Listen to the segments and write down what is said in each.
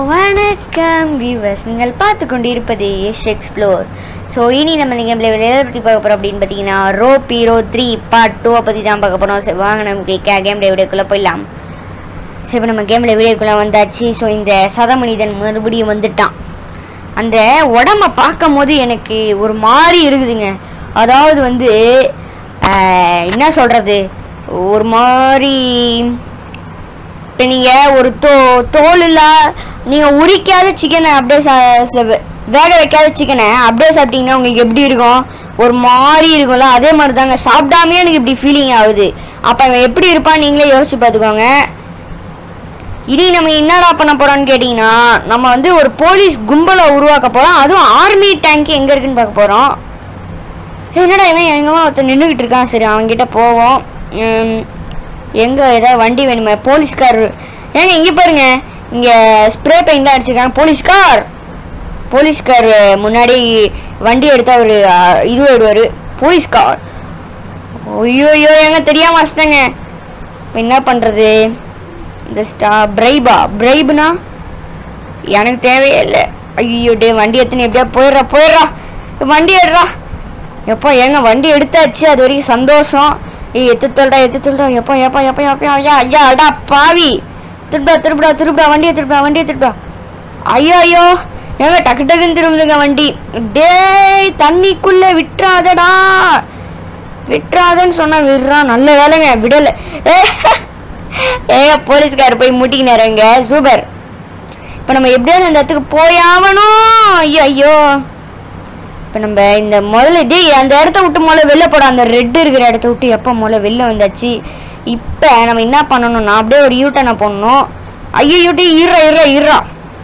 வணக்கம் வியூவர்ஸ் நீங்கள் பார்த்து கொண்டு இருப்பது எஸ் எக்ஸ்ப்ளோர் ஸோ இனி நம்ம இந்த கேமில் எதை பற்றி பார்க்க போகிறோம் அப்படின்னு பார்த்தீங்கன்னா ரோ பீரோ த்ரீ பார்ட் டூவை பற்றி தான் பார்க்க போகிறோம் சரி வாங்க நமக்கு கேம் வீடியோக்குள்ளே போயிடலாம் சரி இப்போ நம்ம கேமில் வீடியோக்குள்ளே வந்தாச்சு ஸோ இந்த சத மனிதன் மறுபடியும் வந்துட்டான் அந்த உடம்ப பார்க்கும் போது எனக்கு ஒரு மாதிரி இருக்குதுங்க அதாவது வந்து ஆஹ், என்ன சொல்கிறது ஒரு மாதிரி இப்போ நீங்கள் ஒரு தோ தோல் இல்ல நீங்கள் உரிக்காத சிக்கனை அப்படியே சா- ச- வே- வேக வைக்காத சிக்கனை அப்படியே சாப்பிட்டீங்கன்னா உங்களுக்கு எப்படி இருக்கும் ஒரு மாதிரி இருக்கும்ல அதே மாதிரி தாங்க சாப்பிடாமே எனக்கு இப்படி ஃபீலிங் ஆகுது அப்போ அவன் எப்படி இருப்பான்னு நீங்களே யோசிச்சு பார்த்துக்கோங்க இனி நம்ம என்னடா பண்ண போறோம்னு கேட்டிங்கன்னா நம்ம வந்து ஒரு போலீஸ் கும்பலை உருவாக்க போறோம் அதுவும் ஆர்மி டேங்க் எங்கே இருக்குன்னு பார்க்க போகிறோம் என்னடா இவன் எங்க ஒருத்தன் நின்றுக்கிட்டு இருக்கான் சரி அவன்கிட்ட போவோம் உம், எங்க ஏதாவது வண்டி வேணுமே போலீஸ்கார் ஏங்க இங்கே பாருங்க இங்கே ஸ்ப்ரே பெயிண்ட்லாம் அடிச்சிருக்காங்க போலீஸ்கார் போலீஸ்கார் முன்னாடி வண்டி எடுத்து அவர் இது வருவார் போலீஸ்கார் ஐயோ ஐயோ ஏங்க தெரியாம வச்சிட்டேங்க இப்போ என்ன பண்ணுறது இந்த ஸ்டா பிரைபா பிரைப்னா எனக்கு தேவையே இல்லை ஐயோ டே வண்டி எடுத்துன்னு எப்படியா போயிடுறா போயிடுறா வண்டி எடுறா எப்போ ஏங்க வண்டி எடுத்தாச்சு அது வரைக்கும் சந்தோஷம் ஏய் எத்து தொல்டா எத்து தொல்டா எப்போ எப்போ எப்போ எப்போ ஐயா ஐயா அடா பாவி திருப்பா திருப்படா திருப்படா வண்டியை திருப்பா வண்டியை திருப்பா ஐயோ ஐயோ ஏங்க டக்கு டக்குன்னு திரும்புதுங்க வண்டி டேய் தண்ணிக்குள்ள விட்டுறாதடா விட்டுறாதன்னு சொன்னா விடுறான் நல்ல வேலைங்க விடல ஏங்க போலீஸ்கார் போய் முட்டிக்கினாருங்க சூப்பர் இப்போ நம்ம எப்படியாவது அந்த இடத்துக்கு போயாவணும் ஐயோ ஐயோ இப்போ நம்ம இந்த முதல்ல டேய் அந்த இடத்த விட்டு முதல்ல வெளில போட அந்த ரெட் இருக்கிற இடத்த விட்டு எப்போ முதல்ல வெளில வந்தாச்சு இப்போ நம்ம என்ன பண்ணணும்னா அப்படியே ஒரு யூட்டனை போடணும் ஐயோ யூட்டி இருறா இருறா இருறா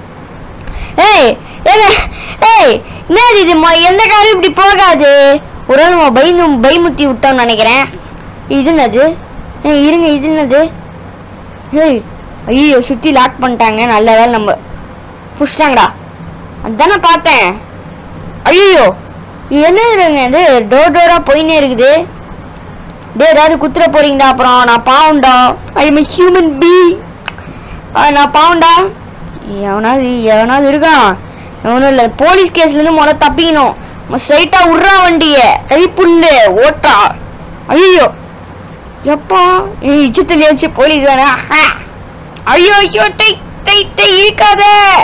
ஏய் ஏங்க ஏய் என்னது இது மொ- எந்த காரும் இப்படி போகாது ஒரு நாள் நம்ம பயந்து பயமுத்தி விட்டோம்னு நினைக்கிறேன் இது என்னது ஏய் இருங்க இது என்னது ஏய் ஐயோ சுற்றி லாக் பண்ணிட்டாங்க நல்ல வேலை நம்ம புடிச்சிட்டாங்கடா அதானே பார்த்தேன் ஐயோ என்ன இதுங்க இது டோர் டோரா போயினே இருக்குது டே ஏதாவது குத்துற போறீங்களா அப்புறம் நான் பாவண்டா ஐ எம் ஹியூமன் பீ நான் பாவண்டா எவனாவது எவனாவது இருக்கான் எவனும் இல்லை போலீஸ் கேஸ்லேருந்து முதல்ல தப்பிக்கணும் ஸ்ட்ரைட்டாக விட்றா வண்டிய கை புல்லு ஓட்டா ஐயோ எப்பா ஏய் இச்சத்துல வச்சு போலீஸ் வேணா ஐயோ ஐயோ டை டை டை இருக்காத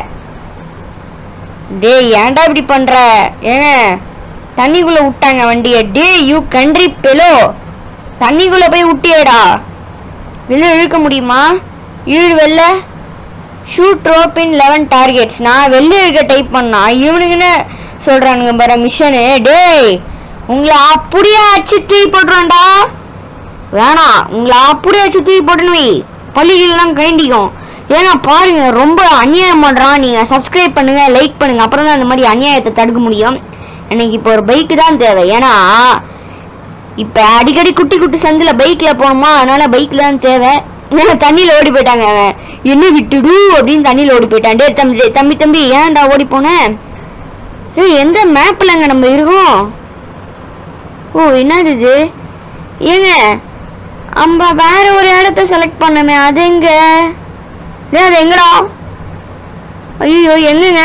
டேய் ஏன்டா இப்படி பண்ற ஏங்க தண்ணிக்குள்ள விட்டாங்க வண்டிய டே யூ கண்ட்ரி பெலோ தண்ணிக்குள்ள போய் விட்டியேடா வெளில இழுக்க முடியுமா ஈடு வெளில shoot rope in eleven targets நான் வெளில இருக்க டைப் பண்ணா இவனுங்கன்னு சொல்றானுங்க பாரு மிஷனு டேய் உங்களை அப்படியே அடிச்சு தூக்கி போட்டுருவான்டா வேணாம் உங்களை அப்படியே வச்சு தூக்கி போட்டுன்னு வை பள்ளிகளெல்லாம் கைண்டிக்கும் ஏங்க பாருங்க ரொம்ப அநியாயம் பண்ணுறான் நீங்கள் சப்ஸ்கிரைப் பண்ணுங்க லைக் பண்ணுங்க அப்புறம் தான் அந்த மாதிரி அநியாயத்தை தடுக்க முடியும் எனக்கு இப்போ ஒரு பைக்கு தான் தேவை ஏன்னா இப்போ அடிக்கடி குட்டி குட்டி சந்தில் பைக்கில் போகணுமா அதனால பைக்கில் தான் தேவை ஏன்னா தண்ணியில் ஓடி போயிட்டாங்க அவன் என்ன விட்டுடு அப்படின்னு தண்ணியில் ஓடி போயிட்டான் டே தம்பி தம்பி தம்பி ஏன்டா ஓடி போனேன் ஏய் எந்த மேப்லங்க நம்ம இருக்கோம் ஓ என்னது இது ஏங்க அம்ப வேற ஒரு இடத்த செலக்ட் பண்ணமே அது எங்க டேய், அது எங்கடா ஐயோ எங்கங்க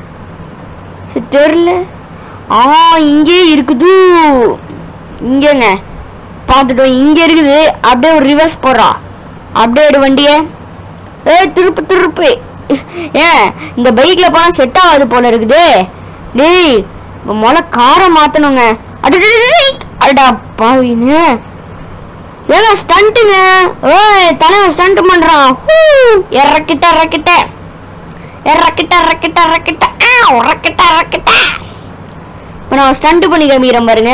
சரி, தெரியல ஆ இங்கே இருக்குது இங்கேங்க பார்த்துட்டோம் இங்கே இருக்குது அப்படியே ஒரு ரிவர்ஸ் போடுறா அப்படியே ஒரு வண்டியை ஏ திருப்பு திருப்பு ஏன் இந்த பைக்கில் போனால் செட் ஆகாது போல இருக்குது டேய் இப்ப முதல்ல காரை மாற்றணுங்க அடடடடடடை. அடடா பாவின்னு ஏங்க ஸ்டண்ட்டுங்க ஓய் தலைவன் ஸ்டண்ட் பண்றான் ஹூ இறக்கிட்ட இறக்கிட்ட இறக்கிட்ட இறக்கிட்ட இறக்கிட்ட ஆ இறக்கிட்ட இறக்கிட்ட இப்போ நான் ஸ்டண்ட் பண்ணி காமிக்கிறேன் பாருங்க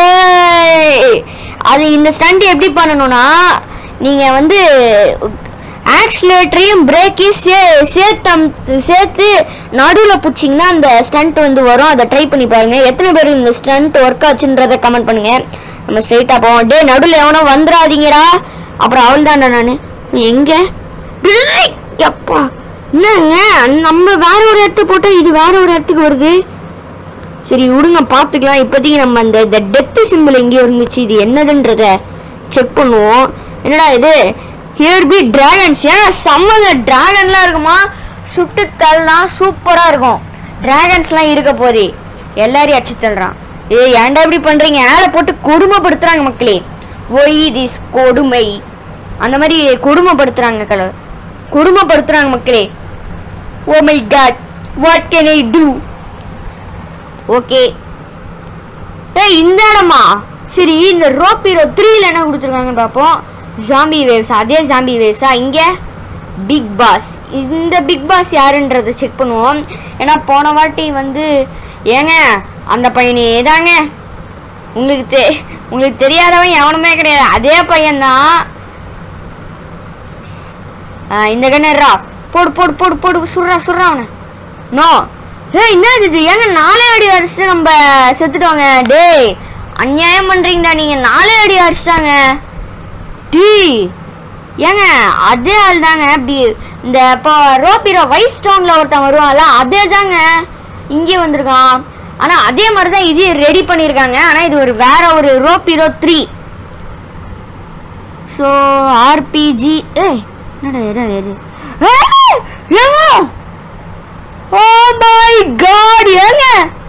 ஓய் அது இந்த ஸ்டண்ட் எப்படி பண்ணணும்னா நீங்க வந்து ஆக்சிலேட்டரையும் பிரேக்கையும் சே சேர்த்தம் சேர்த்து நடுவில் பிடிச்சிங்கன்னா அந்த ஸ்டண்ட் வந்து வரும் அதை ட்ரை பண்ணி பாருங்க எத்தனை பேர் இந்த ஸ்டண்ட் ஒர்க் ஆச்சுன்றதை கமெண்ட் பண்ணுங்க நம்ம ஸ்ட்ரைட்டாக போவோம் டே நடுவில் எவனோ வந்துடாதீங்கடா அப்புறம் அவள் தான்டா நான் எங்க டேய், எப்பா என்னங்க நம்ம வேற ஒரு இடத்துக்கு போட்டா இது வேற ஒரு இடத்துக்கு வருது சரி விடுங்க பார்த்துக்கலாம் இப்போதைக்கு நம்ம அந்த இந்த டெத்து சிம்பிள் எங்கேயோ இருந்துச்சு இது என்னதுன்றத செக் பண்ணுவோம் என்னடா இது ஹியர் பி டிராகன்ஸ் ஏன்னா செம்மங்க டிராகன்லாம் இருக்குமா சுட்டு தள்ளினா சூப்பரா இருக்கும் டிராகன்ஸ்லாம் இருக்க போதே எல்லாரையும் அடிச்சு தள்ளுறான் ஏய் ஏன்டா இப்படி பண்றீங்க ஆளை போட்டு கொடுமைப்படுத்துறாங்க மக்களே ஒய் திஸ் கொடுமை அந்த மாதிரி கொடுமைப்படுத்துறாங்க கல கொடுமைப்படுத்துறாங்க மக்களே oh my god what can I do okay ஏய் இந்த இடமா சரி இந்த ரோப் ஹீரோ த்ரீல என்ன கொடுத்துருக்காங்கன்னு பார்ப்போம் ஜாம்பி வேவ்ஸ் அதே ஜாம்பி வேவ்ஸா இங்க பிக் பாஸ் இந்த பிக் பாஸ் யாருன்றதை செக் பண்ணுவோம் ஏன்னா போன வாட்டி வந்து ஏங்க அந்த பையனே தாங்க உங்களுக்கு தெ உங்களுக்கு தெரியாதவன் எவனுமே கிடையாது அதே பையன்தான் ஆ, இந்த கண்ணா போடு போடு போடு போடு சுடுறா சுடுறா அவனை நோ ஏய் என்ன இது ஏங்க நாலே அடி அடிச்சு நம்ம செத்துட்டோங்க டேய் அநியாயம் பண்றீங்கடா நீங்க நாலே அடி அடிச்சிட்டாங்க டீ ஏங்க அதே ஆள் தாங்க பி இந்த இப்போ ரோபிரோ வைஸ் ஸ்டோன்ல ஒருத்தன் வருவான்ல அதே தாங்க இங்கே வந்திருக்கான் ஆனா அதே மாதிரி தான் இது ரெடி பண்ணியிருக்காங்க ஆனா இது ஒரு வேற ஒரு ரோபிரோ த்ரீ ஸோ ஆர்பிஜி ஏய் என்னடா எடா எது ஏய், ஏங்க ஓ மை காட் ஏங்க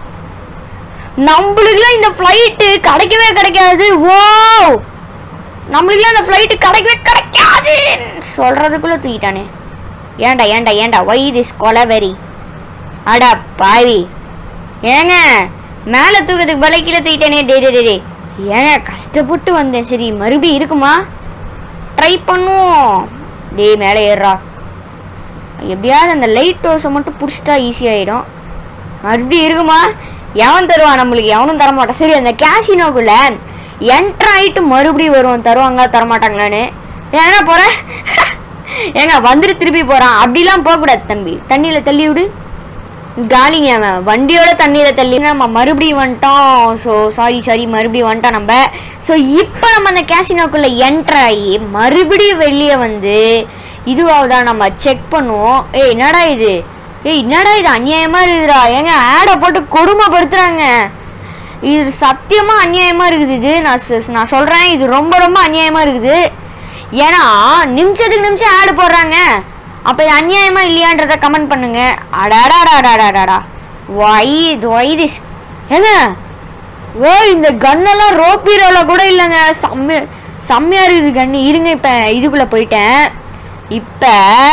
நம்மளுக்குலாம் இந்த ஃப்ளைட்டு கிடைக்கவே கிடைக்காது ஓ நம்மளுக்குலாம் இந்த ஃப்ளைட்டு கிடைக்கவே கிடைக்காது சொல்றதுக்குள்ள தூக்கிட்டானே ஏன்டா ஏன்டா ஏன்டா ஒய் திஸ் கொலவெரி அடா பாவி ஏங்க மேலே தூக்கத்துக்கு பல கீழே தூக்கிட்டானே டே டே டே டே. ஏங்க கஷ்டப்பட்டு வந்தேன் சரி மறுபடியும் இருக்குமா ட்ரை பண்ணுவோம் டேய் மேலே ஏறுறா எப்படியாவது அந்த லைட் ஹவுஸை மட்டும் பிடிச்சிட்டா ஈஸியாகிடும் மறுபடியும் இருக்குமா எவன் தருவான் நம்மளுக்கு எவனும் தரமாட்டான் சரி அந்த கேசினோக்குள்ள என்ட்ரு ஆகிட்டு மறுபடியும் வருவான் தருவாங்க தரமாட்டாங்களான்னு ஏன்னா போகிறேன் ஏங்க வந்துட்டு திருப்பி போகிறான் அப்படிலாம் போகக்கூடாது தம்பி தண்ணியில் தள்ளி விடு காலிங்க அவன் வண்டியோட தண்ணியில தள்ளி நம்ம மறுபடியும் வந்துட்டோம் ஸோ சாரி சாரி மறுபடியும் வந்துட்டோம் நம்ம ஸோ இப்போ நம்ம அந்த கேசினோக்குள்ள என்டர் ஆகி மறுபடியும் வெளியே வந்து இதுவாகுதா நம்ம செக் பண்ணுவோம் ஏய் என்னடா இது ஏய் என்னடா இது அநியாயமா இருக்குதுடா ஏங்க ஆடை போட்டு கொடுமைப்படுத்துறாங்க இது சத்தியமா அநியாயமா இருக்குது இது நான் சொ- நான் சொல்றேன் இது ரொம்ப ரொம்ப அநியாயமா இருக்குது ஏன்னா நிமிஷத்துக்கு நிமிஷம் ஆடு போடுறாங்க அப்ப இது அநியாயமா இல்லையான்றத கமெண்ட் பண்ணுங்க அடாடாடாடாடாடா வை வை திஸ் ஏங்க ஓ இந்த கன்னெல்லாம் ரோப்பீரோல கூட இல்லைங்க செம்ம செம்மையா இருக்குது கண்ணு இருங்க இப்ப இதுக்குள்ள போயிட்டேன் இப்ப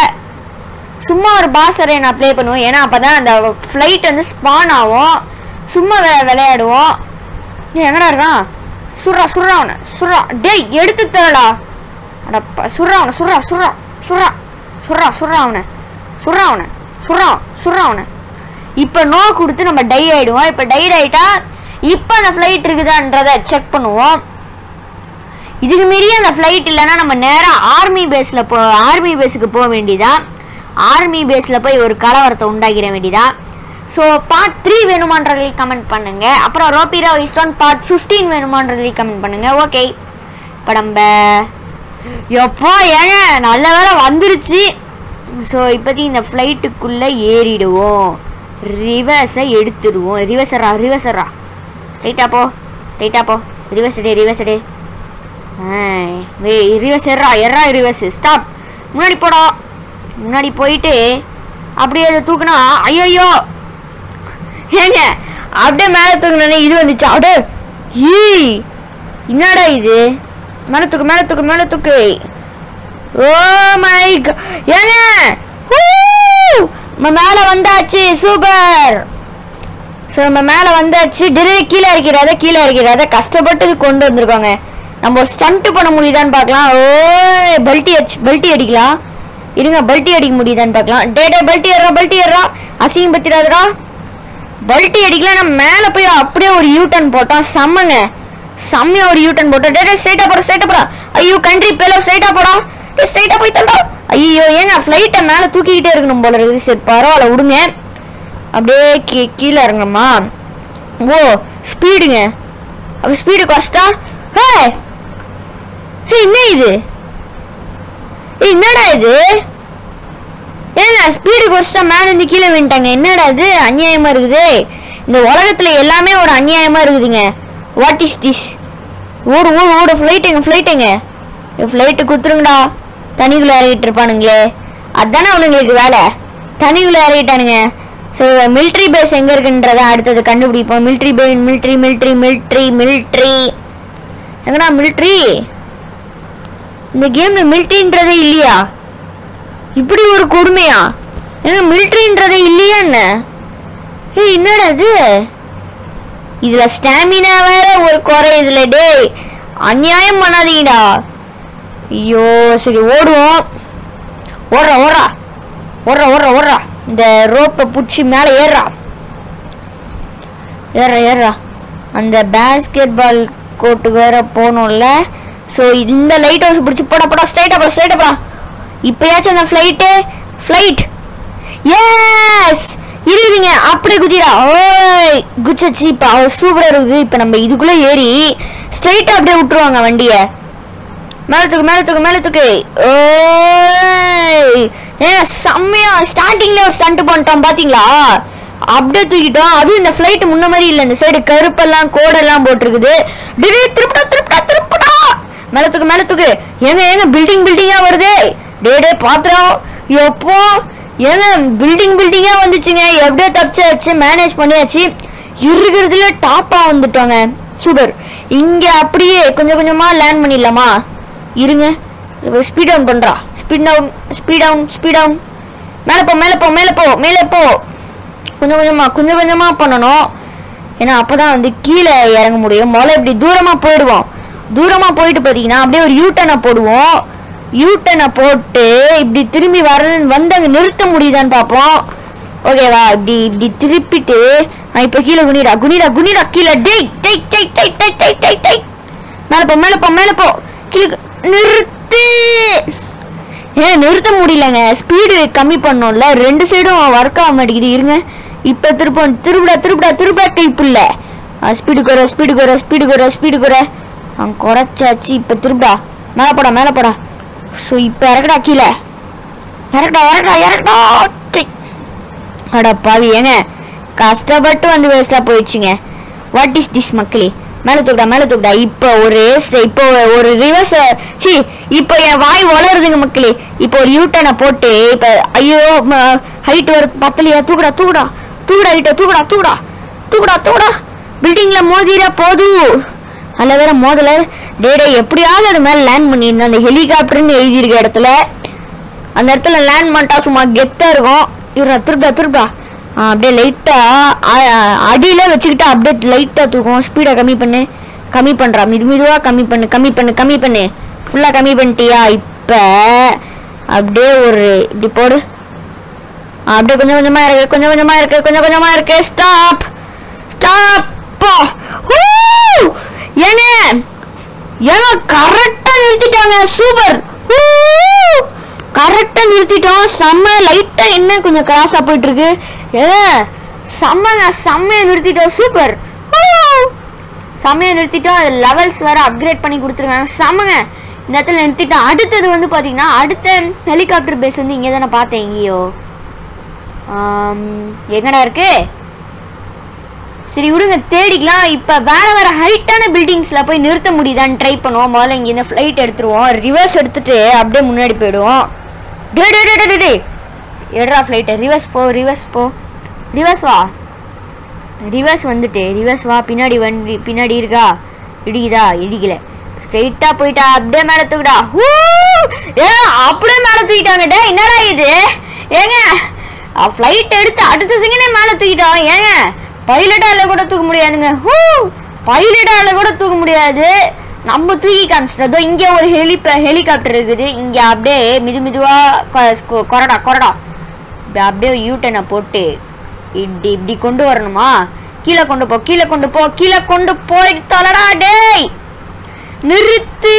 சும்மா ஒரு பாசரை நான் ப்ளே பண்ணுவோம் ஏன்னா அப்பதான் அந்த ஃப்ளைட் வந்து ஸ்பான் ஆகும் சும்மா வெ- விளையாடுவோம் ஏய், எங்கடா இருக்கான் சுர்ரா சுர்ரா அவனை சுர்ரா டேய் எடுத்து தரடா அடப்பா சுர்ரா அவனை சுர்ரா சுர்ரா சுர்ரா சுர்ரா சுர்ரா அவனை சுர்ரா அவனை சுர்ரா சுர்ரா அவனை இப்போ நோ கொடுத்து நம்ம டை ஆயிடுவோம் இப்போ டை ஆயிட்டா இப்போ அந்த ஃப்ளைட் இருக்குதான்றத செக் பண்ணுவோம் இதுக்கு மீறிய அந்த ஃப்ளைட் இல்லைன்னா நம்ம நேராக ஆர்மி பேஸில் போ ஆர்மி பேஸுக்கு போக வேண்டியதா ஆர்மி பேஸில் போய் ஒரு கலவரத்தை உண்டாக்கிட வேண்டியதா ஸோ பார்ட் த்ரீ வேணுமான்றதையும் கமெண்ட் பண்ணுங்க அப்புறம் ரோபிரா இஸ்டான் பார்ட் ஃபிஃப்டீன் வேணுமான்றதையும் கமெண்ட் பண்ணுங்க ஓகே இப்போ நம்ம எப்போ ஏங்க நல்ல வேளை வந்துருச்சு ஸோ இப்போதைக்கு இந்த ஃப்ளைட்டுக்குள்ளே ஏறிடுவோம் ரிவர்ஸை எடுத்துடுவோம் ரிவர்ஸரா ரிவர்ஸரா ஸ்ட்ரைட்டா போ ஸ்ட்ரைட்டா போ ரிவர்ஸ் டே ரிவர்ஸ் டே வே ரிவர்ஸ் எறா எறா ரிவர்ஸ் ஸ்டாப் முன்னாடி போடா முன்னாடி போயிட்டு அப்படியே அதை தூக்குனா ஐயோ ஏங்க அப்படியே மேலே தூக்குனே இது வந்துச்சு அப்படியே ஈ என்னடா இது மேலே தூக்கு மேலே தூக்கு மேலே தூக்கு ஓ மை ஏங்க ஹூ! நம்ம மேலே வந்தாச்சு சூப்பர் ஸோ நம்ம மேலே வந்தாச்சு டெலிவரி கீழே இருக்கிறத கீழே இருக்கிறத கஷ்டப்பட்டு இது கொண்டு வந்திருக்கோங்க நம்ம ஒரு ஸ்டண்ட் பண்ண முடியுதான்னு பார்க்கலாம் ஓ பல்ட்டி அடிச்சு பல்ட்டி அடிக்கலாம் இருங்க பல்ட்டி அடிக்க முடியுதான்னு பார்க்கலாம் டே டே பல்ட்டி ஏறா பல்ட்டி ஏறா அசிங்கம் பத்திராதடா பல்ட்டி அடிக்கலாம் நம்ம மேலே போய் அப்படியே ஒரு யூ டர்ன் போட்டோம் செம்மங்க செம்மையா ஒரு யூ டர்ன் போட்டோம் டே டே ஸ்ட்ரைட்டா போட ஸ்ட்ரைட்டா போடா ஐயோ கண்ட்ரி பேலோ ஸ்ட்ரைட்டா போடா டே ஸ்ட்ரைட்டா போய் தண்டா ஐயோ ஏங்க ஃப்ளைட்டை மேலே தூக்கிக்கிட்டே இருக்கணும் போல இருக்குது சரி பரவாயில்ல விடுங்க அப்படியே கீ கீழே இறங்கம்மா ஓ ஸ்பீடுங்க அப்போ ஸ்பீடு காஸ்டா ஹே ஹே என்ன இது ஏய், என்னடா இது ஏங்க ஸ்பீடு கொஸ்டா மேல இருந்து கீழே விட்டாங்க என்னடா இது அநியாயமா இருக்குது இந்த உலகத்துல எல்லாமே ஒரு அநியாயமா இருக்குதுங்க வாட் இஸ் திஸ் ஓடு ஓடு ஓடு ஃப்ளைட்டுங்க ஃப்ளைட்டுங்க ஃப்ளைட்டு குத்துருங்கடா தண்ணிக்குள்ள இறங்கிட்டு இருப்பானுங்களே அதானே அவனுங்களுக்கு வேலை தண்ணிக்குள்ள இறங்கிட்டானுங்க ஸோ மிலிட்ரி பேஸ் எங்க இருக்குன்றத அடுத்தது கண்டுபிடிப்போம் மிலிட்ரி பே மிலிட்ரி மிலிட்ரி மிலிட்ரி மிலிட்ரி எங்கடா மிலிட்ரி இந்த கேம்ல மிலிட்ரின்றதே இல்லையா இப்படி ஒரு கொடுமையா ஏங்க மிலிட்ரின்றதே இல்லையா என்ன ஏய் என்னடா இது இதுல ஸ்டாமினா வேற ஒரு குறை இதுல டேய் அநியாயம் பண்ணாதீங்கடா ஐயோ சரி ஓடுவோம் ஓடுறா ஓடுறா ஓடுறா ஓடுறா ஓடுறா இந்த ரோப்பை பிடிச்சி மேலே ஏறுறா ஏறுறா ஏறுறா அந்த பேஸ்கெட் பால் கோர்ட்டுக்கு வேற போகணும்ல ஸோ இந்த லைட் ஹவுஸ் பிடிச்சி போடா போடா ஸ்ட்ரைட்டாக போடா ஸ்ட்ரைட்டாக போடா இப்போயாச்சும் அந்த ஃப்ளைட்டு ஃப்ளைட் எஸ் இருக்குதுங்க அப்படியே குதிரா ஓய் குச்சச்சி இப்போ சூப்பராக இருக்குது இப்போ நம்ம இதுக்குள்ளே ஏறி ஸ்ட்ரைட்டாக அப்படியே விட்டுருவாங்க வண்டியை மேலத்துக்கு மேலத்துக்கு மேலத்துக்கு ஓய் ஏன் செம்மையா ஸ்டார்டிங்ல ஒரு ஸ்டண்ட் பண்ணிட்டோம் பாத்தீங்களா அப்படியே தூக்கிட்டோம் அதுவும் இந்த ஃப்ளைட் முன்ன மாதிரி இல்ல இந்த சைடு கருப்பெல்லாம் கோடெல்லாம் போட்டிருக்குது டிடி திருப்படா திருப்படா திருப்படா மேலத்துக்கு மேலத்துக்கு ஏங்க ஏங்க பில்டிங் பில்டிங்கா வருது டே டே பாத்திரம் எப்போ ஏங்க பில்டிங் பில்டிங்கா வந்துச்சுங்க எப்படியோ தப்பிச்சாச்சு மேனேஜ் பண்ணியாச்சு இருக்கிறதுல டாப்பா வந்துட்டோங்க சூப்பர் இங்க அப்படியே கொஞ்சம் கொஞ்சமா லேண்ட் பண்ணிடலாமா இருங்க ஸ்பீட் டவுன் பண்றா speed down speed down speed down மேலே போ மேலே போ மேலே போ மேலே போ கொஞ்சம் கொஞ்சமா கொஞ்சம் கொஞ்சமா பண்ணணும் ஏன்னா அப்பதான் வந்து கீழே இறங்க முடியும் முதல்ல இப்படி தூரமா போயிடுவோம் தூரமா போயிட்டு பார்த்தீங்கன்னா அப்படியே ஒரு யூட்டனை போடுவோம் யூட்டனை போட்டு இப்படி திரும்பி வர வந்து அங்கே நிறுத்த முடியுதான்னு பார்ப்போம் ஓகேவா இப்படி இப்படி திருப்பிட்டு நான் இப்போ கீழே குனிடா குனிடா குனிடா கீழே டேய் டேய் டேய் டேய் டேய் டேய் டேய் டேய் மேலே போ மேலே போ மேலே போ கீழே கு- நிறுத்து ஏன் நிறுத்த முடியலங்க ஸ்பீடு கம்மி பண்ணோம்ல ரெண்டு சைடும் ஒர்க் ஆக மாட்டேங்குது இருங்க இப்போ திருப்பம் திருப்பிடா திருப்பிடா திருப்பிடா கைப்புள்ள ஸ்பீடு குறை ஸ்பீடு குறை ஸ்பீடு குறை ஸ்பீடு குறை அவன் குறைச்சாச்சு இப்போ திருப்பிடா மேலே போடா மேலே போடா ஸோ இப்போ இறக்கடா கீழே இறக்கடா இறக்கடா இறக்கடா சை. அட பாவி ஏங்க கஷ்டப்பட்டு வந்து வேஸ்டா போயிடுச்சுங்க வாட் இஸ் திஸ் மக்களே மேலே தூக்குடா மேலே தூக்குடா இப்போ ஒரு ஸ்ட- இப்போ ஒரு ரிவர்ஸ் சி இப்போ என் வாய் வளருதுங்க மக்களே இப்போ ஒரு யூட்டனை போட்டு இப்போ ஐயோ ஹைட் வர பத்தலையா தூக்குடா தூக்குடா தூக்குடா ஹைட்டை தூக்குடா தூக்குடா தூக்குடா தூக்குடா பில்டிங்ல மோதிரா போது அதில் வேற மோதல டே டே எப்படியாவது அது மேலே லேண்ட் பண்ணியிருந்தேன் அந்த ஹெலிகாப்டர்னு எழுதியிருக்க இடத்துல அந்த இடத்துல லேண்ட் பண்ணிட்டா சும்மா கெத்தா இருக்கும் இவரா திருப்பா திருப்பா ஆ, அப்படியே லைட்டா அடியில வச்சுக்கிட்டு அப்படியே லைட்டா தூக்கும் ஸ்பீடை கம்மி பண்ணு கம்மி பண்றா மிது மெதுவா கம்மி பண்ணு கம்மி பண்ணு கம்மி பண்ணு ஃபுல்லா கம்மி பண்ணிட்டியா இப்ப அப்படியே ஒரு இப்படி போடு ஆ, அப்படியே கொஞ்சம் கொஞ்சமா இருக்கு கொஞ்சம் கொஞ்சமா இருக்கு கொஞ்சம் கொஞ்சமா இருக்கு ஸ்டாப் ஸ்டாப் ஏங்க ஏங்க கரெக்டா நிறுத்திட்டாங்க சூப்பர் கரெக்டா நிறுத்திட்டோம் செம்ம லைட்டா என்ன கொஞ்சம் கிராஸா போயிட்டு இருக்கு ஏ செம்மங்க செம்மையா நிறுத்திட்டோம் சூப்பர் செம்மையா நிறுத்திட்டோம் அது லெவல்ஸ் வேற அப்கிரேட் பண்ணி கொடுத்துருக்காங்க செம்மங்க இந்த இடத்துல நிறுத்திட்டோம் அடுத்தது வந்து பாத்தீங்கன்னா அடுத்த ஹெலிகாப்டர் பேஸ் வந்து இங்கே தானே பார்த்தேன் எங்கேயோ ஆம், எங்கடா இருக்கு சரி விடுங்க தேடிக்கலாம் இப்போ வேற வேற ஹைட்டான பில்டிங்ஸ்ல போய் நிறுத்த முடியுதான்னு ட்ரை பண்ணுவோம் முதல்ல இங்க இந்த ஃப்ளைட் எடுத்துருவோம் ரிவர்ஸ் எடுத்துட்டு அப்படியே முன்னாடி போயிடுவோம் டே டே டே டே டே எடுறா ஃப்ளைட்டை ரிவர்ஸ் போ ரிவர்ஸ் போ ரிவர்ஸ் வா ரிவர்ஸ் வந்துட்டு ரிவர்ஸ் வா பின்னாடி வண்டி பின்னாடி இருக்கா இடிக்குதா இடிக்கல ஸ்ட்ரைட்டா போயிட்டா அப்படியே மேல தூக்கிட்டா ஹூ! ஏ அப்படியே மேல தூக்கிட்டாங்க டே என்னடா இது ஏங்க ஃப்ளைட் எடுத்து அடுத்த செகண்டே மேல தூக்கிட்டோம் ஏங்க பைலட்டால கூட தூக்க முடியாதுங்க ஹூ பைலட்டால கூட தூக்க முடியாது நம்ம தூக்கி காமிச்சிட்டோம் இங்க ஒரு ஹெலி ஹெலிகாப்டர் இருக்குது இங்க அப்படியே மிது மிதுவா கொ- கொ- கொரடா கொரடா இப்படி அப்படியே யூட்டனை போட்டு இப்படி இப்படி கொண்டு வரணுமா கீழே கொண்டு போ கீழே கொண்டு போ கீழே கொண்டு போய் தொலைடா டேய் நிறுத்து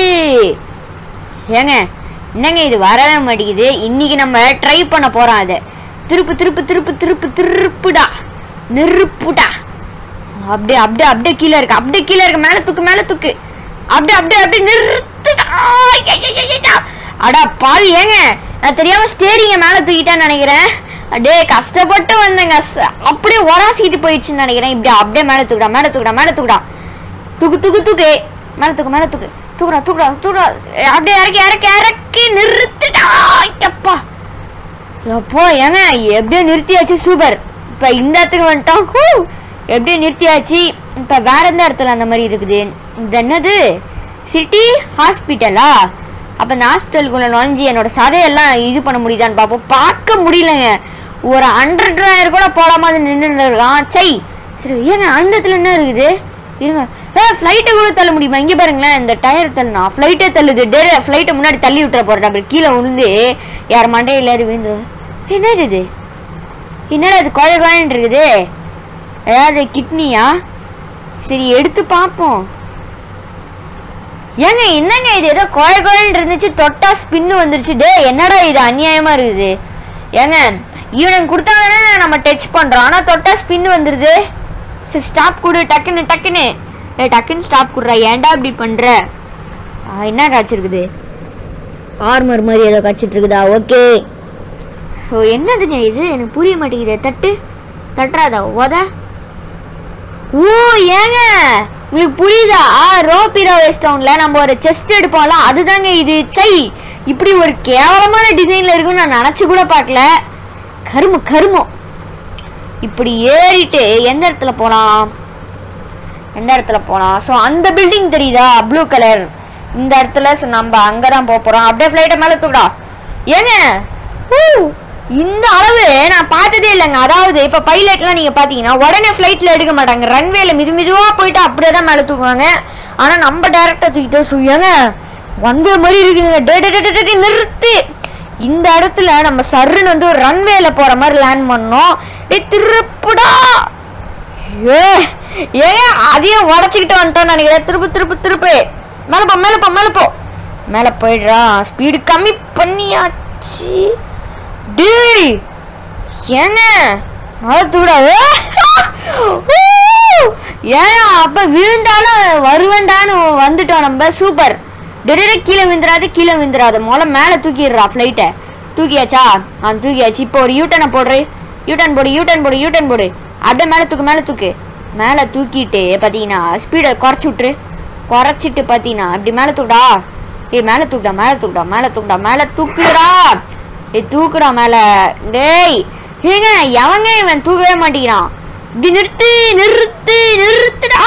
ஏங்க என்னங்க இது வரவே மாட்டேங்குது இன்னைக்கு நம்ம ட்ரை பண்ண போறோம் அதை திருப்பு திருப்பு திருப்பு திருப்பு திருப்புடா நெருப்புடா அப்படியே அப்படியே அப்படியே கீழே இருக்கு அப்படியே கீழே இருக்கு மேல தூக்கு மேல தூக்கு அப்படியே அப்படியே அப்படியே நிறுத்துடா ஐயையையையா. அடா பாவி ஏங்க நான் தெரியாம ஸ்டேரிங்க மேல தூக்கிட்டேன்னு நினைக்கிறேன் டே கஷ்டப்பட்டு வந்தேங்க ச- அப்படியே ஒராசிக்கிட்டு போயிடுச்சுன்னு நினைக்கிறேன் இப்படி அப்படியே மேல தூக்குடா மேல தூக்குடா மேல தூக்குடா தூக்கு தூக்கு தூக்கு மேல தூக்கு மேல தூக்கு தூக்குடா தூக்குடா தூக்குடா அப்படியே இறக்கி இறக்கி இறக்கி நிறுத்துடா எப்பா எப்போ ஏங்க எப்படியோ நிறுத்தியாச்சு சூப்பர் இப்போ இந்த இடத்துக்கு வந்துட்டோம் ஹூ எப்படியோ நிறுத்தியாச்சு இப்போ வேற எந்த இடத்துல அந்த மாதிரி இருக்குது இது என்னது சிட்டி ஹாஸ்பிட்டலா அப்போ இந்த ஹாஸ்பிட்டலுக்குள்ள நுழைஞ்சி என்னோட சதையெல்லாம் இது பண்ண முடியுதான்னு பார்ப்போம் பார்க்க முடியலங்க ஒரு அண்டர் ட்ராயர் கூட போடாம அது நின்று இருக்கான் சை சரி ஏங்க அந்த இடத்துல என்ன இருக்குது இருங்க ஏ ஃப்ளைட்டை கூட தள்ள முடியுமா இங்கே பாருங்களேன் இந்த டயர் தள்ளுனா ஃப்ளைட்டே தள்ளுது டே ஃப்ளைட்டை முன்னாடி தள்ளி விட்டுற போகிறேன் அப்படி கீழே விழுந்து யார் மண்டையில் ஏறி விழுந்துரும் என்னது இது என்னடா இது குழ குழன்னு இருக்குது ஏதாவது கிட்னியா சரி எடுத்து பார்ப்போம் ஏங்க என்னங்க இது ஏதோ குழ குழன்னு இருந்துச்சு தொட்டா ஸ்பின்னு வந்துருச்சு டே என்னடா இது அநியாயமா இருக்குது ஏங்க இவனுக்கு கொடுத்தாங்கன்னா நம்ம டச் பண்றோம் ஆனா தொட்டா ஸ்பின் வந்துருது சரி ஸ்டாப் கொடு டக்குன்னு டக்குன்னு டேய் டக்குன்னு ஸ்டாப் கொடுறா ஏன்டா இப்படி பண்ற ஆ, என்ன காய்ச்சிருக்குது ஆர்மர் மாதிரி ஏதோ காய்ச்சிட்டு இருக்குதா ஓகே ஸோ என்னதுங்க இது எனக்கு புரிய மாட்டேங்குது தட்டு தட்டுறாதா உத ஓ ஏங்க உங்களுக்கு புரியுதா ரோபிரோ வெஸ்டவுன்ல நம்ம ஒரு செஸ்ட் எடுப்போம்ல அதுதாங்க இது சை இப்படி ஒரு கேவலமான டிசைன்ல இருக்குன்னு நான் நினைச்சு கூட பார்க்கல கருமு கருமம் இப்படி ஏறிட்டு எந்த இடத்துல போலாம் எந்த இடத்துல போலாம் ஸோ அந்த பில்டிங் தெரியுதா ப்ளூ கலர் இந்த இடத்துல so நம்ம அங்கே தான் போக போகிறோம் அப்படியே ஃப்ளைட்டை மேலே தூக்கடா ஏங்க ஊ, இந்த அளவு நான் பார்த்ததே இல்லைங்க அதாவது இப்போ பைலட்லாம் நீங்கள் பார்த்தீங்கன்னா உடனே ஃப்ளைட்டில் எடுக்க மாட்டாங்க ரன்வேல மிது மெதுவாக போயிட்டு அப்படியே தான் மேலே தூக்குவாங்க ஆனால் நம்ம டேரெக்டாக தூக்கிட்டு சொல்லுங்க வந்த மாதிரி இருக்குதுங்க டே டே, டே, டே, டே, டே, நிறுத்து இந்த இடத்துல நம்ம சர்ருன்னு வந்து ஒரு ரன்வேல போகிற மாதிரி லேண்ட் பண்ணோம் டே திருப்புடா ஏ ஏங்க அதையும் உடச்சிக்கிட்டு வந்துட்டோம் நினைக்கிறேன் திருப்பு திருப்பு திருப்பு மேலே போ மேலே போ மேலே போ மேலே போயிடுறா ஸ்பீடு கம்மி பண்ணியாச்சு டேய் ஏங்க மழை தூடா ஏங்க அப்ப விழுந்தாலும் வருவேண்டான்னு வந்துட்டோம் நம்ம சூப்பர் டெடே கீழே விழுந்துராது கீழே விழுந்துராது முதல்ல மேலே தூக்கிடுறா ஃப்ளைட்டை தூக்கியாச்சா ஆ தூக்கியாச்சு இப்போ ஒரு யூட்டனை போடுற யூட்டன் போடு யூட்டன் போடு யூட்டன் போடு அப்படியே மேலே தூக்கு மேலே தூக்கு மேலே தூக்கிட்டு பார்த்தீங்கன்னா ஸ்பீடை குறைச்சி விட்ரு குறைச்சிட்டு பார்த்தீங்கன்னா அப்படி மேலே தூக்குடா ஏய் மேலே தூக்குடா மேலே தூக்குடா மேலே தூக்குடா மேலே தூக்குடா ஏய் தூக்குடா மேலே டேய் ஏங்க எவங்க இவன் தூக்கவே மாட்டேங்கிறான் இப்படி நிறுத்து நிறுத்து நிறுத்துடா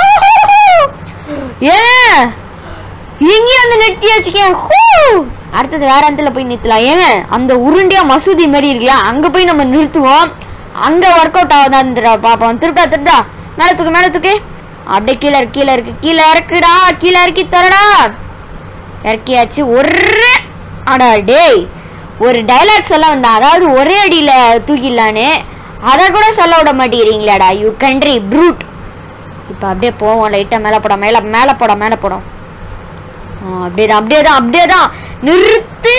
ஏன் இங்கேயும் வந்து நிறுத்தி வச்சுக்கேன் ஹூ! அடுத்தது வேற இடத்துல போய் நிறுத்தலாம் ஏங்க அந்த உருண்டையா மசூதி மாதிரி இருக்குல்ல அங்க போய் நம்ம நிறுத்துவோம் அங்க ஒர்க் அவுட் ஆகுதான்னு பாப்போம் திருட்டா திருட்டா மேல தூக்கு மேல தூக்கு அப்படியே கீழே இருக்கு கீழே இருக்கு கீழே இறக்குடா கீழே இறக்கி தரடா இறக்கியாச்சு ஒரு அடா டேய் ஒரு டைலாக் சொல்ல வந்தா அதாவது ஒரே அடியில தூக்கிடலான்னு அதை கூட சொல்ல விட மாட்டேங்கிறீங்களாடா யூ கண்ட்ரி ப்ரூட் இப்போ அப்படியே போவோம் லைட்டாக மேலே போட மேலே மேலே போட மேலே போடும் அப்படியே தான் அப்படியே தான் அப்படியே தான் நிறுத்து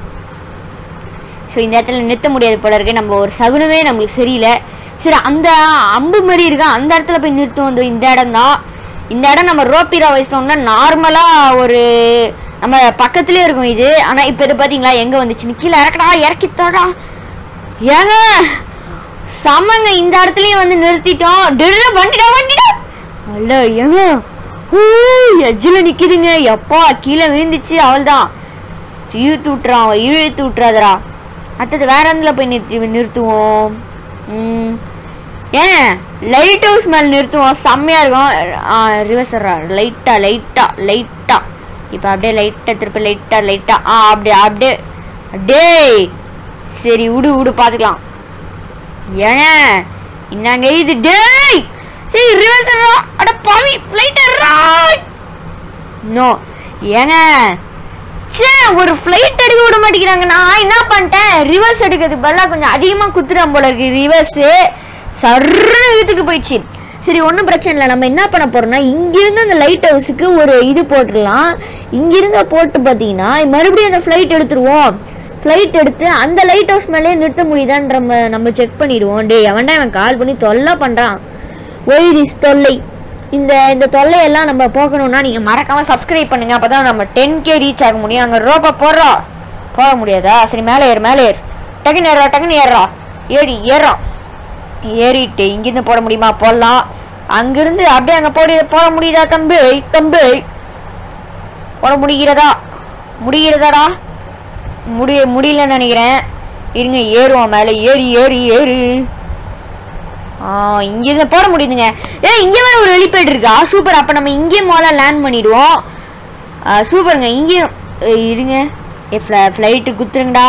ஸோ இந்த இடத்துல நிறுத்த முடியாது போல இருக்கு நம்ம ஒரு சகுனமே நம்மளுக்கு சரியில்லை சரி அந்த அம்பு மாதிரி இருக்கா அந்த இடத்துல போய் நிறுத்துவோம் இந்த- இந்த இடம் தான் இந்த இடம் நம்ம ரோப்பிரா வச்சிட்டோம்னா நார்மலாக ஒரு நம்ம பக்கத்துலேயே இருக்கும் இது ஆனால் இப்போ இது பார்த்தீங்களா எங்கே வந்துச்சு கீழே இறக்கடா இறக்கி தடா ஏங்க செம்மங்க இந்த இடத்துலயும் வந்து நிறுத்திட்டோம் டிரு வண்டிடா வண்டிடா அல்ல ஏங்க ஊ எஜ்ஜில் நிக்குதுங்க எப்பா கீழே விழுந்துச்சு அவள்தான் இழுத்து விட்டுறான் அவன் இழுத்து விட்டுறாதரா அடுத்தது வேற இடத்துல போய் நிறுத்தி நிறுத்துவோம் ம் ஏன் லைட் ஹவுஸ் மேலே நிறுத்துவோம் செம்மையா இருக்கும் ரிவர்ஸ் லைட்டா லைட்டா லைட்டா இப்போ அப்படியே லைட்டா திருப்பி லைட்டா லைட்டா ஆ அப்படியே அப்படியே டேய் சரி விடு விடு பார்த்துக்கலாம் ஏங்க என்னங்க இது டேய் சரி ரிவர்ஸ் அட பாவி ஃப்ளைட் நோ ஏங்க ச்சே ஒரு ஃப்ளைட் எடுக்க விட மாட்டேங்கிறாங்க நான் என்ன பண்ணிட்டேன் ரிவர்ஸ் எடுக்கிறதுக்கு பதிலாக கொஞ்சம் அதிகமாக குத்துறான் போல இருக்கு ரிவர்ஸு சர்ன்னு வீட்டுக்கு போயிடுச்சு சரி ஒன்றும் பிரச்சனை இல்லை நம்ம என்ன பண்ண போறோம்னா இங்கிருந்து அந்த லைட் ஹவுஸுக்கு ஒரு இது போட்டுடலாம் இங்கிருந்து போட்டு பார்த்தீங்கன்னா மறுபடியும் அந்த ஃப்ளைட் எடுத்துருவோம் ஃப்ளைட் எடுத்து அந்த லைட் ஹவுஸ் மேலேயே நிறுத்த முடியுதான்னு நம்ம நம்ம செக் பண்ணிடுவோம் டேய் அவன்டா அவன் கால் பண்ணி தொல்லை பண்ணுறான் ஒய்ரிஸ் தொல்லை இந்த இந்த தொல்லையெல்லாம் நம்ம போக்கணும்னா நீங்கள் மறக்காமல் சப்ஸ்கிரைப் பண்ணுங்க அப்போ தான் நம்ம டென் கே ரீச் ஆக முடியும் அங்கே ரோப்பை போடுறோம் போக முடியாதா சரி மேலே ஏறு மேலே ஏறு டக்குன்னு ஏறா டக்குன்னு ஏறுறா ஏறி ஏறான் ஏறிட்டு இங்கிருந்து போட முடியுமா போடலாம் அங்கிருந்து அப்படியே அங்கே போடி போட முடியுதா தம்பி தம்பி போட முடிகிறதா முடிகிறதாடா முடிய முடியலன்னு நினைக்கிறேன் இருங்க ஏறுவோம் மேலே ஏறி ஏறி ஏறு ஆ இங்கே இதை போட முடியுதுங்க ஏ இங்கே வேற ஒரு வெளிப்பேடு இருக்கா சூப்பர் அப்போ நம்ம இங்கே முதல்ல லேண்ட் பண்ணிடுவோம் ஆ, சூப்பருங்க இங்கேயும் ஏய், இருங்க ஏ ஃப்ளை ஃப்ளைட்டு குத்துருங்கடா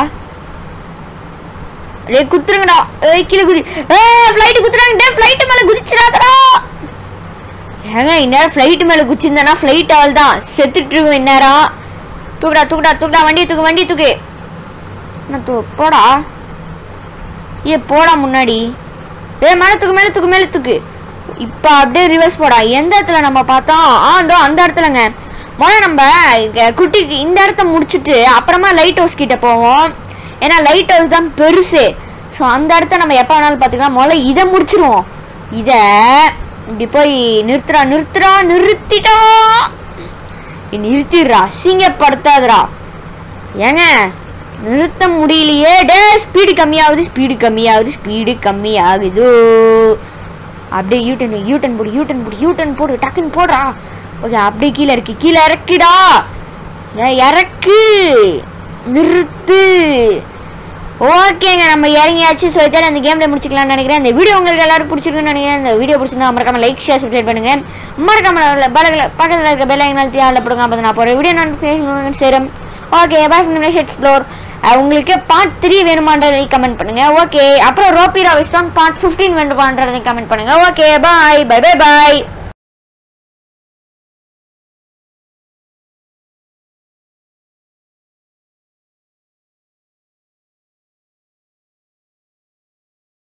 டே குத்துருங்கடா ஏய் கீழே குதி ஏ ஃப்ளைட்டு குத்துறாங்க டே ஃப்ளைட்டு மேலே குதிச்சிடாதடா ஏங்க இந்நேரம் ஃப்ளைட்டு மேலே குச்சிருந்தேன்னா ஃப்ளைட் அவள் தான் செத்துட்டு இருக்கும் இந்நேரம் தூக்குடா தூக்குடா தூக்குடா வண்டியை தூக்கு வண்டியை தூக்கு என்ன தூ போடா ஏ போடா முன்னாடி ஏ மேலே தூக்கு மேலே தூக்கு மேலே தூக்கு இப்போ அப்படியே ரிவர்ஸ் போடா எந்த இடத்துல நம்ம பார்த்தோம் ஆ இதோ அந்த இடத்துலங்க முதல்ல நம்ம இங்க குட்டிக்கு இந்த இடத்த முடிச்சுட்டு அப்புறமா லைட் ஹவுஸ் கிட்ட போவோம் ஏன்னா லைட் ஹவுஸ் தான் பெருசு ஸோ அந்த இடத்த நம்ம எப்போ வேணாலும் பார்த்துக்கலாம் முதல்ல இதை முடிச்சிருவோம் இதை இப்படி போய் நிறுத்துறா நிறுத்துறா நிறுத்திட்டா ஏய், நிறுத்திடுறா அசிங்கப்படுத்தாதடா ஏங்க நிறுத்த முடியலையே டே ஸ்பீடு கம்மியாகுது ஸ்பீடு கம்மியாகுது ஸ்பீடு கம்மியாகுது அப்படியே யூட்டன் யூட்டன் போடு யூட்டன் போடு யூட்டன் போடு டக்குன்னு போடுறா ஓகே அப்படியே கீழே இறக்கி கீழே இறக்கிடா ஏய், இறக்கு நிறுத்து ஓகேங்க நம்ம இறங்கியாச்சு ஸோ இதோட அந்த கேமில் முடிச்சுக்கலாம்னு நினைக்கிறேன் இந்த வீடியோ உங்களுக்கு எல்லாரும் பிடிச்சிருக்குன்னு நினைக்கிறேன் இந்த வீடியோ பிடிச்சிருந்தா மறக்காம லைக் ஷேர் சப்ஸ்கிரைப் பண்ணுங்க மறக்காம பலகல பக்கத்தில் இருக்க பெல் ஐக்கனால் தியாவில் போடுங்க அப்போ நான் போகிற வீடியோ நோட்டிஃபிகேஷன் சேரும் ஓகே பாய் ஃபினிஷ் எக்ஸ்ப்ளோர் உங்களுக்கு பார்ட் த்ரீ வேணுமான்றதை கமெண்ட் பண்ணுங்க ஓகே அப்புறம் ரோபி ராவிஸ்டான் பார்ட் ஃபிஃப்டீன் வேணுமான்றதை கமெண்ட் பண்ணுங்க okay bye bye bye bye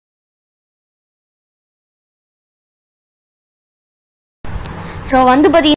so வந்து பார்த்தீங்கன்னா